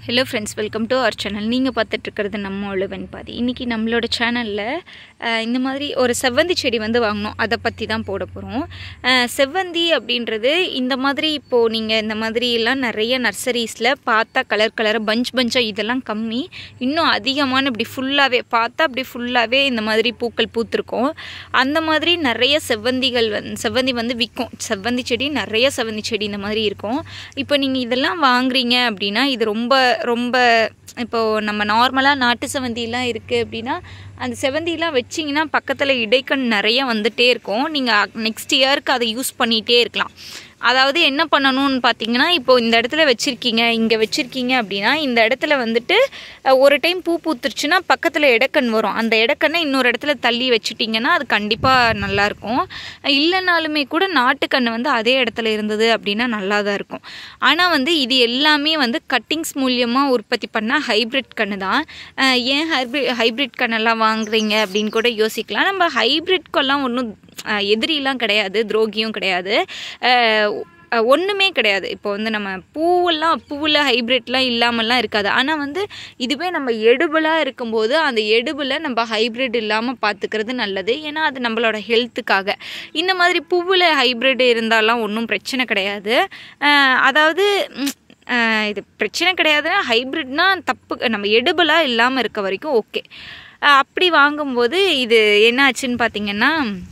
hello friends welcome to our channel நீங்கள் பார்த்துட்ருக்கிறது நம்ம ஒழுவன் பாதி இன்றைக்கி நம்மளோட சேனலில் இந்த மாதிரி ஒரு செவ்வந்தி செடி வந்து வாங்கினோம் அதை பற்றி தான் போட போகிறோம் செவ்வந்தி அப்படின்றது இந்த மாதிரி இப்போது நீங்கள் இந்த மாதிரி எல்லாம் நிறைய நர்சரிஸில் பார்த்தா கலர் கலராக பஞ்ச் பஞ்சாக இதெல்லாம் கம்மி இன்னும் அதிகமான இப்படி ஃபுல்லாகவே பார்த்தா அப்படி ஃபுல்லாகவே இந்த மாதிரி பூக்கள் பூத்திருக்கும் அந்த மாதிரி நிறைய செவ்வந்திகள் வந் செவ்வந்தி வந்து விற்கும் செவ்வந்தி செடி நிறைய செவ்வந்தி செடி இந்த மாதிரி இருக்கும் இப்போ நீங்கள் இதெல்லாம் வாங்குறீங்க அப்படின்னா இது ரொம்ப ரொம்ப இப்போது நம்ம நார்மலாக நாட்டு செவந்திலாம் இருக்குது அப்படின்னா அந்த செவந்திலாம் வச்சிங்கன்னா பக்கத்தில் இடைக்கண் நிறைய வந்துகிட்டே இருக்கும் நீங்கள் நெக்ஸ்ட் இயருக்கு அதை யூஸ் பண்ணிகிட்டே இருக்கலாம் அதாவது என்ன பண்ணணும்னு பார்த்தீங்கன்னா இப்போது இந்த இடத்துல வச்சுருக்கீங்க இங்கே வச்சுருக்கீங்க அப்படின்னா இந்த இடத்துல வந்துட்டு அஹ், ஒரு டைம் பூ பூத்துருச்சுன்னா பக்கத்தில் இடக்கண் வரும் அந்த இடக்கண்ணை இன்னொரு இடத்துல தள்ளி வச்சுட்டிங்கன்னா அது கண்டிப்பாக நல்லாயிருக்கும் இல்லைனாலுமே கூட நாட்டுக்கண்ணு வந்து அதே இடத்துல இருந்தது அப்படின்னா நல்லா தான் இருக்கும் ஆனால் வந்து இது எல்லாமே வந்து கட்டிங்ஸ் மூலியமாக உற்பத்தி பண்ண ஹைப்ரிட் கன்று தான் அஹ், ஏன் ஹைப்ரிட் ஹைப்ரிட் கண்ணெல்லாம் வாங்குறீங்க அப்படின்னு கூட யோசிக்கலாம் நம்ம ஹைப்ரிட்கெல்லாம் ஒன்றும் எதிரிலாம் கிடையாது துரோகியும் கிடையாது அஹ், அஹ், ஒன்றுமே கிடையாது இப்போ வந்து நம்ம பூவெல்லாம் பூவில் ஹைப்ரிட்லாம் இல்லாமல்லாம் இருக்காது ஆனால் வந்து இதுவே நம்ம எடுபலாக இருக்கும்போது அந்த எடுபில் நம்ம ஹைப்ரிட் இல்லாமல் பார்த்துக்கிறது நல்லது ஏன்னா அது நம்மளோட ஹெல்த்துக்காக இந்த மாதிரி பூவில் ஹைப்ரிட் இருந்தாலாம் ஒன்றும் பிரச்சனை கிடையாது அஹ், அதாவது ம், அஹ், இது பிரச்சனை கிடையாதுன்னா ஹைப்ரிட்னா தப்பு நம்ம எடுபலாக இல்லாமல் இருக்க வரைக்கும் ஓகே அப்படி வாங்கும்போது இது என்ன ஆச்சுன்னு பார்த்தீங்கன்னா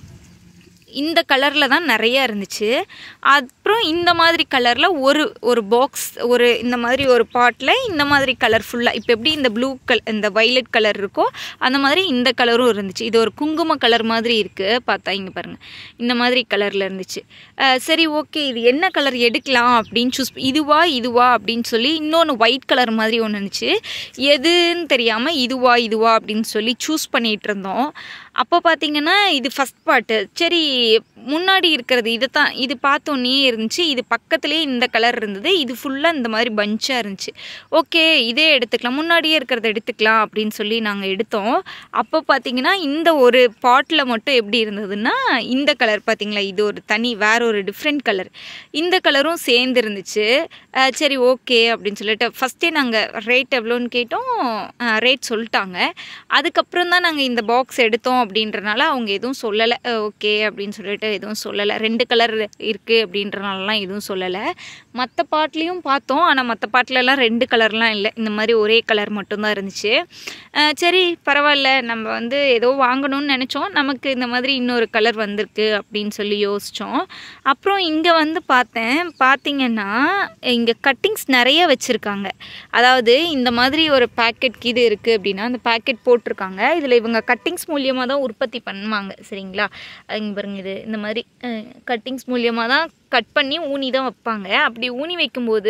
இந்த கலரில் தான் நிறைய இருந்துச்சு அப்புறம் இந்த மாதிரி கலரில் ஒரு ஒரு பாக்ஸ் ஒரு இந்த மாதிரி ஒரு பாட்டில் இந்த மாதிரி கலர் ஃபுல்லாக இப்போ எப்படி இந்த ப்ளூ கல் இந்த வைலட் கலர் இருக்கோ அந்த மாதிரி இந்த கலரும் இருந்துச்சு இது ஒரு குங்கும கலர் மாதிரி இருக்குது பார்த்தா இங்கே பாருங்கள் இந்த மாதிரி கலரில் இருந்துச்சு அஹ் சரி ஓகே இது என்ன கலர் எடுக்கலாம் அப்படின்னு சூஸ் இதுவா இதுவா அப்படின்னு சொல்லி இன்னொன்று ஒயிட் கலர் மாதிரி ஒன்று இருந்துச்சு எதுன்னு தெரியாமல் இதுவா இதுவா அப்படின்னு சொல்லி சூஸ் பண்ணிகிட்டு இருந்தோம் அப்போ பார்த்தீங்கன்னா இது ஃபஸ்ட் பார்ட்டு சரி முன்னாடி இருக்கிறது இதை தான் இது பார்த்தோன்னே இருந்துச்சு இது பக்கத்துலேயே இந்த கலர் இருந்தது இது ஃபுல்லாக இந்த மாதிரி பஞ்சாக இருந்துச்சு ஓகே இதே எடுத்துக்கலாம் முன்னாடியே இருக்கிறத எடுத்துக்கலாம் அப்படின்னு சொல்லி நாங்கள் எடுத்தோம் அப்போ பார்த்தீங்கன்னா இந்த ஒரு பாட்டில் மட்டும் எப்படி இருந்ததுன்னா இந்த கலர் பார்த்தீங்களா இது ஒரு தனி வேற ஒரு டிஃப்ரெண்ட் கலர் இந்த கலரும் சேர்ந்து இருந்துச்சு அஹ் சரி ஓகே அப்படின்னு சொல்லிட்டு ஃபஸ்ட்டே நாங்கள் ரேட் எவ்வளோன்னு கேட்டோம் ரேட் சொல்லிட்டாங்க அதுக்கப்புறம் தான் நாங்கள் இந்த பாக்ஸ் எடுத்தோம் அப்படின்றனால அவங்க எதுவும் சொல்லலை ஓகே அப்படின்னு சொல்லிட்டு எதுவும் சொல்லலை ரெண்டு கலர் இருக்குது அப்படின்றனாலலாம் எதுவும் சொல்லலை மற்ற பாட்லேயும் பார்த்தோம் ஆனால் மற்ற பாட்டிலலாம் ரெண்டு கலர்லாம் இல்லை இந்த மாதிரி ஒரே கலர் மட்டும்தான் இருந்துச்சு அஹ் சரி பரவாயில்ல நம்ம வந்து ஏதோ வாங்கணும்னு நினச்சோம் நமக்கு இந்த மாதிரி இன்னொரு கலர் வந்திருக்கு அப்படின்னு சொல்லி யோசித்தோம் அப்புறம் இங்கே வந்து பார்த்தேன் பார்த்தீங்கன்னா இங்கே கட்டிங்ஸ் நிறைய வச்சுருக்காங்க அதாவது இந்த மாதிரி ஒரு பேக்கெட் இது இருக்குது அப்படின்னா அந்த பேக்கெட் போட்டிருக்காங்க இதில் இவங்க கட்டிங்ஸ் மூலியமாக தான் உற்பத்தி பண்ணுவாங்க சரிங்களா இங்கே பாருங்க இது இந்த மாதிரி கட்டிங்ஸ் மூலியமாக தான் கட் பண்ணி ஊனி தான் வைப்பாங்க அப்படி ஊனி வைக்கும்போது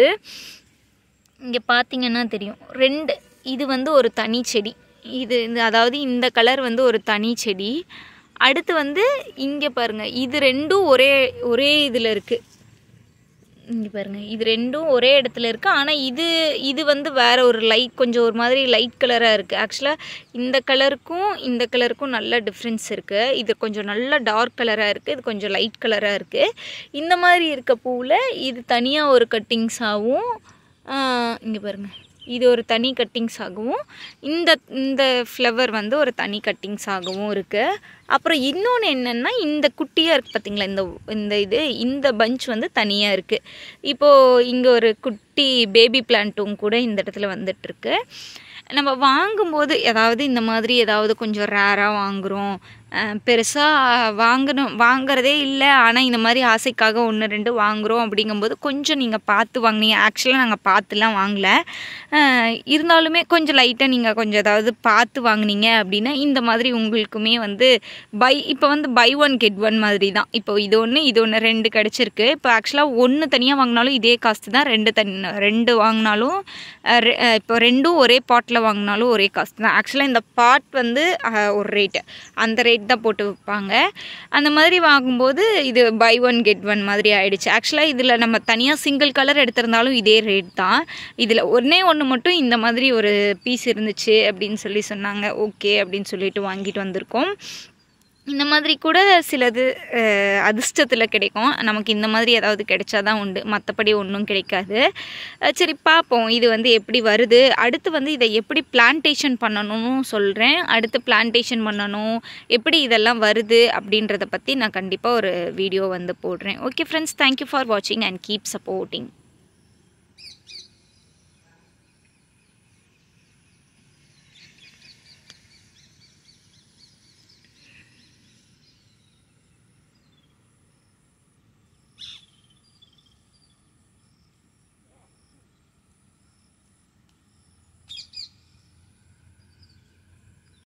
இங்கே பார்த்தீங்கன்னா தெரியும் ரெண்டு இது வந்து ஒரு தனி செடி இது இந்த அதாவது இந்த கலர் வந்து ஒரு தனி செடி அடுத்து வந்து இங்கே பாருங்கள் இது ரெண்டும் ஒரே ஒரே இதில் இருக்குது இங்கே பாருங்க இது ரெண்டும் ஒரே இடத்துல இருக்குது ஆனால் இது இது வந்து வேற ஒரு லைட் கொஞ்சம் ஒரு மாதிரி லைட் கலராக இருக்குது ஆக்சுவலாக இந்த கலருக்கும் இந்த கலருக்கும் நல்ல டிஃப்ரென்ஸ் இருக்குது இது கொஞ்சம் நல்ல டார்க் கலராக இருக்குது இது கொஞ்சம் லைட் கலராக இருக்குது இந்த மாதிரி இருக்க பூவில் இது தனியாக ஒரு கட்டிங்ஸாகவும் இங்கே பாருங்க இது ஒரு தனி கட்டிங்ஸ் ஆகவும் இந்த இந்த ஃப்ளவர் வந்து ஒரு தனி கட்டிங்ஸ் ஆகவும் இருக்குது அப்புறம் இன்னொன்று என்னென்னா இந்த குட்டியாக இருக்குது பார்த்தீங்களா இந்த இந்த இது இந்த பஞ்ச் வந்து தனியாக இருக்குது இப்போது இங்கே ஒரு குட்டி பேபி பிளான்ட்டும் கூட இந்த இடத்துல வந்துட்டுருக்கு நம்ம வாங்கும்போது ஏதாவது இந்த மாதிரி ஏதாவது கொஞ்சம் ரேராக வாங்குகிறோம் பெருசாக வாங்கணும் வாங்குறதே இல்லை ஆனால் இந்த மாதிரி ஆசைக்காக ஒன்று ரெண்டு வாங்குகிறோம் அப்படிங்கும்போது கொஞ்சம் நீங்கள் பார்த்து வாங்குனீங்க ஆக்சுவலாக நாங்கள் பார்த்துலாம் வாங்கல அஹ் இருந்தாலுமே கொஞ்சம் லைட்டாக நீங்கள் கொஞ்சம் ஏதாவது பார்த்து வாங்குனீங்க அப்படின்னா இந்த மாதிரி உங்களுக்குமே வந்து பை இப்போ வந்து பை ஒன் கெட் ஒன் மாதிரி தான் இப்போ இது ஒன்று இது ஒன்று ரெண்டு கிடச்சிருக்கு இப்போ ஆக்சுவலாக ஒன்று தனியாக வாங்கினாலும் இதே காஸ்ட்டு தான் ரெண்டு தனி ரெண்டு வாங்கினாலும் அஹ் ரெ- அஹ் இப்போ ரெண்டும் ஒரே பாட்டில் வாங்கினாலும் ஒரே காஸ்ட் தான் ஆக்சுவலாக இந்த பாட் வந்து அஹ், ஒரு ரேட்டு அந்த ரேட் தான் போட்டு விற்பாங்க அந்த மாதிரி வாங்கும்போது இது பை ஒன் கெட் ஒன் மாதிரி ஆயிடுச்சு ஆக்சுவலாக இதில் நம்ம தனியாக சிங்கிள் கலர் எடுத்திருந்தாலும் இதே ரேட் தான் இதில் ஒன்றே ஒன்று மட்டும் இந்த மாதிரி ஒரு பீஸ் இருந்துச்சு அப்படின்னு சொல்லி சொன்னாங்க ஓகே அப்படின்னு சொல்லிட்டு வாங்கிட்டு வந்திருக்கோம் இந்த மாதிரி கூட சிலது அஹ், அதிர்ஷ்டத்தில் கிடைக்கும் நமக்கு இந்த மாதிரி ஏதாவது கிடைச்சாதான் உண்டு மற்றபடி ஒன்றும் கிடைக்காது அஹ், சரி பார்ப்போம் இது வந்து எப்படி வருது அடுத்து வந்து இதை எப்படி பிளான்டேஷன் பண்ணணும்னு சொல்கிறேன் அடுத்து பிளான்டேஷன் பண்ணணும் எப்படி இதெல்லாம் வருது அப்படின்றத பற்றி நான் கண்டிப்பாக ஒரு வீடியோ வந்து போடுறேன் ஓகே ஃப்ரெண்ட்ஸ் தேங்க்யூ ஃபார் வாட்சிங் அண்ட் கீப் சப்போர்ட்டிங்